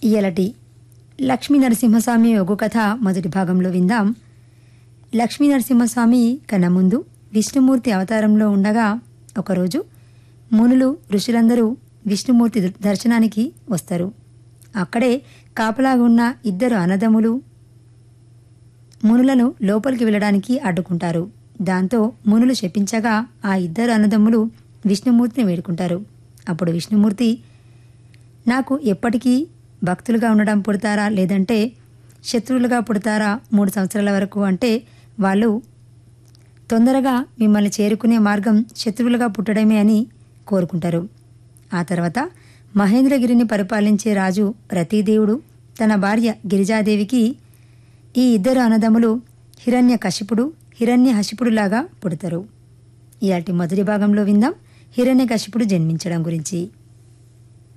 ఇయలటి లక్ష్మీ నరసింహస్వామి ఒగ్గు కథ మొదటి భాగంలో విందాం లక్ష్మీ నరసింహస్వామి కన్నా ముందు విష్ణుమూర్తి అవతారంలో ఉండగా ఒకరోజు మునులు ఋషులందరూ విష్ణుమూర్తి ద- దర్శనానికి వస్తారు అక్కడే కాపలాగా ఉన్న ఇద్దరు అన్నదమ్ములు మునులను లోపలికి వెళ్ళడానికి అడ్డుకుంటారు దాంతో మునులు శపించగా ఆ ఇద్దరు అన్నదమ్ములు విష్ణుమూర్తిని వేడుకుంటారు అప్పుడు విష్ణుమూర్తి నాకు ఎప్పటికీ భక్తులుగా ఉండడం పుడతారా లేదంటే శత్రువులుగా పుడతారా మూడు సంవత్సరాల వరకు అంటే వాళ్ళు తొందరగా మిమ్మల్ని చేరుకునే మార్గం శత్రువులుగా పుట్టడమే అని కోరుకుంటారు ఆ తర్వాత మహేంద్రగిరిని పరిపాలించే రాజు రతీదేవుడు తన భార్య గిరిజాదేవికి ఈ ఇద్దరు అన్నదమ్ములు హిరణ్య కశిపుడు హిరణ్య హశిపుడులాగా పుడతారు ఇలాంటి మొదటి భాగంలో విందాం హిరణ్య కశిపుడు జన్మించడం గురించి